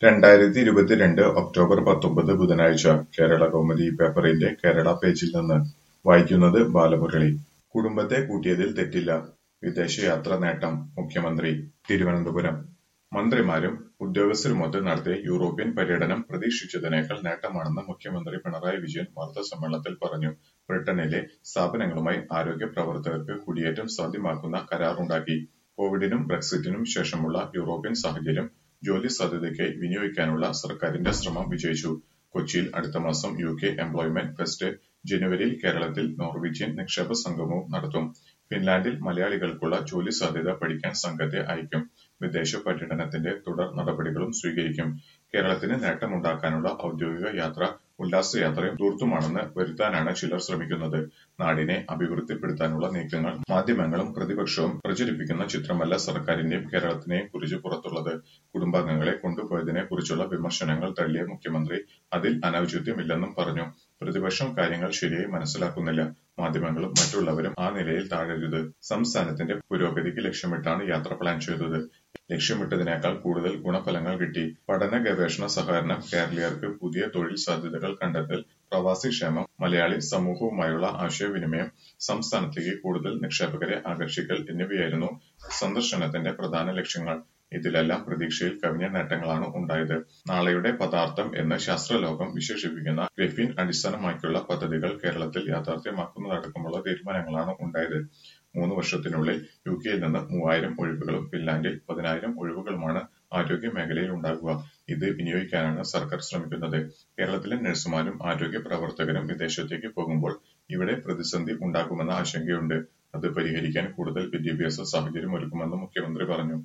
രണ്ടായിരത്തി ഇരുപത്തിരണ്ട് ഒക്ടോബർ പത്തൊമ്പത് ബുധനാഴ്ച കേരള കൗമുദി പേപ്പറിന്റെ കേരള പേജിൽ നിന്ന് വായിക്കുന്നത് ബാലമുരളി കുടുംബത്തെ കൂട്ടിയതിൽ തെറ്റില്ല വിദേശയാത്ര നേട്ടം മുഖ്യമന്ത്രി തിരുവനന്തപുരം മന്ത്രിമാരും ഉദ്യോഗസ്ഥരുമൊത്ത് നടത്തിയ യൂറോപ്യൻ പര്യടനം പ്രതീക്ഷിച്ചതിനേക്കാൾ നേട്ടമാണെന്ന് മുഖ്യമന്ത്രി പിണറായി വിജയൻ വാർത്താസമ്മേളനത്തിൽ പറഞ്ഞു ബ്രിട്ടനിലെ സ്ഥാപനങ്ങളുമായി ആരോഗ്യ പ്രവർത്തകർക്ക് കുടിയേറ്റം സാധ്യമാക്കുന്ന കരാറുണ്ടാക്കി കോവിഡിനും ബ്രെക്സിറ്റിനും ശേഷമുള്ള യൂറോപ്യൻ സാഹചര്യം ജോലി സാധ്യതയ്ക്കായി വിനിയോഗിക്കാനുള്ള സർക്കാരിന്റെ ശ്രമം വിജയിച്ചു കൊച്ചിയിൽ അടുത്ത മാസം യു കെ എംപ്ലോയ്മെന്റ് ഫെസ്റ്റ് ജനുവരിയിൽ കേരളത്തിൽ നോർവീജിയൻ നിക്ഷേപ സംഗമവും നടത്തും ഫിൻലാൻഡിൽ മലയാളികൾക്കുള്ള ജോലി സാധ്യത പഠിക്കാൻ സംഘത്തെ അയക്കും വിദേശ പര്യടനത്തിന്റെ തുടർ നടപടികളും സ്വീകരിക്കും കേരളത്തിന് നേട്ടമുണ്ടാക്കാനുള്ള ഔദ്യോഗിക യാത്ര ഉല്ലാസയാത്രയും ധൂർത്തുമാണെന്ന് വരുത്താനാണ് ചിലർ ശ്രമിക്കുന്നത് നാടിനെ അഭിവൃദ്ധിപ്പെടുത്താനുള്ള നീക്കങ്ങൾ മാധ്യമങ്ങളും പ്രതിപക്ഷവും പ്രചരിപ്പിക്കുന്ന ചിത്രമല്ല സർക്കാരിന്റെയും കേരളത്തിനെയും കുറിച്ച് പുറത്തുള്ളത് കുടുംബാംഗങ്ങളെ കൊണ്ടുപോയതിനെ കുറിച്ചുള്ള വിമർശനങ്ങൾ തള്ളിയ മുഖ്യമന്ത്രി അതിൽ അനൌചിത്യമില്ലെന്നും പറഞ്ഞു പ്രതിപക്ഷം കാര്യങ്ങൾ ശരിയായി മനസ്സിലാക്കുന്നില്ല മാധ്യമങ്ങളും മറ്റുള്ളവരും ആ നിലയിൽ താഴരുത് സംസ്ഥാനത്തിന്റെ പുരോഗതിക്ക് ലക്ഷ്യമിട്ടാണ് യാത്ര പ്ലാൻ ചെയ്തത് ലക്ഷ്യമിട്ടതിനേക്കാൾ കൂടുതൽ ഗുണഫലങ്ങൾ കിട്ടി പഠന ഗവേഷണ സഹകരണം കേരളീയർക്ക് പുതിയ തൊഴിൽ സാധ്യതകൾ കണ്ടെത്തൽ പ്രവാസി ക്ഷേമം മലയാളി സമൂഹവുമായുള്ള ആശയവിനിമയം സംസ്ഥാനത്തേക്ക് കൂടുതൽ നിക്ഷേപകരെ ആകർഷിക്കൽ എന്നിവയായിരുന്നു സന്ദർശനത്തിന്റെ പ്രധാന ലക്ഷ്യങ്ങൾ ഇതിലെല്ലാം പ്രതീക്ഷയിൽ കവിഞ്ഞ നേട്ടങ്ങളാണ് ഉണ്ടായത് നാളെയുടെ പദാർത്ഥം എന്ന് ശാസ്ത്രലോകം വിശേഷിപ്പിക്കുന്ന ഗ്രഫീൻ അടിസ്ഥാനമാക്കിയുള്ള പദ്ധതികൾ കേരളത്തിൽ യാഥാർത്ഥ്യമാക്കുന്നതടക്കമുള്ള തീരുമാനങ്ങളാണ് ഉണ്ടായത് മൂന്ന് വർഷത്തിനുള്ളിൽ യു കെയിൽ നിന്ന് മൂവായിരം ഒഴിവുകളും ഫിൻലാൻഡിൽ പതിനായിരം ഒഴിവുകളുമാണ് ആരോഗ്യ മേഖലയിൽ ഉണ്ടാകുക ഇത് വിനിയോഗിക്കാനാണ് സർക്കാർ ശ്രമിക്കുന്നത് കേരളത്തിലെ നഴ്സുമാരും ആരോഗ്യ പ്രവർത്തകരും വിദേശത്തേക്ക് പോകുമ്പോൾ ഇവിടെ പ്രതിസന്ധി ഉണ്ടാകുമെന്ന ആശങ്കയുണ്ട് അത് പരിഹരിക്കാൻ കൂടുതൽ വിദ്യാഭ്യാസ സാഹചര്യം ഒരുക്കുമെന്ന് മുഖ്യമന്ത്രി പറഞ്ഞു